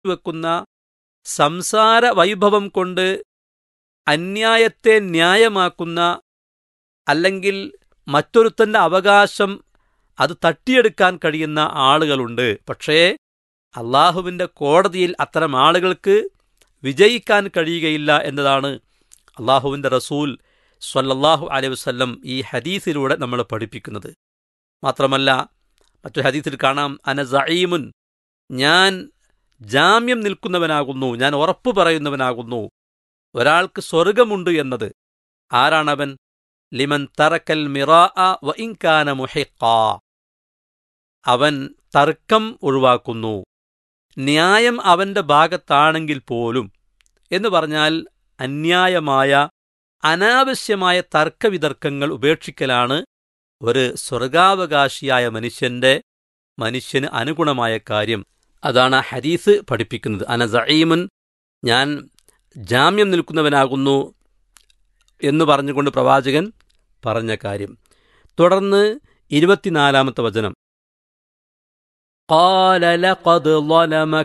വെക്കുന്ന സംസാര വൈഭവം കൊണ്ട് അന്യായത്തെ ന്യായമാക്കുന്ന അല്ലെങ്കിൽ മറ്റൊരുത്തന്റെ അവകാശം അത് തട്ടിയെടുക്കാൻ കഴിയുന്ന ആളുകളുണ്ട് പക്ഷേ അള്ളാഹുവിൻ്റെ കോടതിയിൽ അത്തരം ആളുകൾക്ക് വിജയിക്കാൻ കഴിയുകയില്ല എന്നതാണ് അള്ളാഹുവിൻ്റെ റസൂൽ സ്വല്ലല്ലാഹു അലൈഹി വസല്ലം ഈ ഹദീസിലൂടെ നമ്മൾ പഠിപ്പിക്കുന്നത് മാത്രമല്ല മറ്റൊരു ഹദീസിൽ കാണാം അന സഈമുൻ ഞാൻ ജാമ്യം നിൽക്കുന്നവനാകുന്നു ഞാൻ ഉറപ്പു പറയുന്നവനാകുന്നു ഒരാൾക്ക് സ്വർഗമുണ്ട് എന്നത് ആരാണവൻ ലിമൻ തറക്കൽ മിറാ വ ഇൻകാന മുഹിഖാ അവൻ തർക്കം ഒഴിവാക്കുന്നു ന്യായം അവന്റെ ഭാഗത്താണെങ്കിൽ പോലും എന്ന് പറഞ്ഞാൽ അന്യായമായ അനാവശ്യമായ തർക്കവിതർക്കങ്ങൾ ഉപേക്ഷിക്കലാണ് ഒരു സ്വർഗാവകാശിയായ മനുഷ്യന്റെ മനുഷ്യന് അനുഗുണമായ കാര്യം അതാണ് ആ ഹദീസ് പഠിപ്പിക്കുന്നത് അന സഈമുൻ ഞാൻ ജാമ്യം നിൽക്കുന്നവനാകുന്നു എന്ന് പറഞ്ഞുകൊണ്ട് പ്രവാചകൻ പറഞ്ഞ കാര്യം തുടർന്ന് ഇരുപത്തിനാലാമത്തെ വചനം قال لقد ظلمك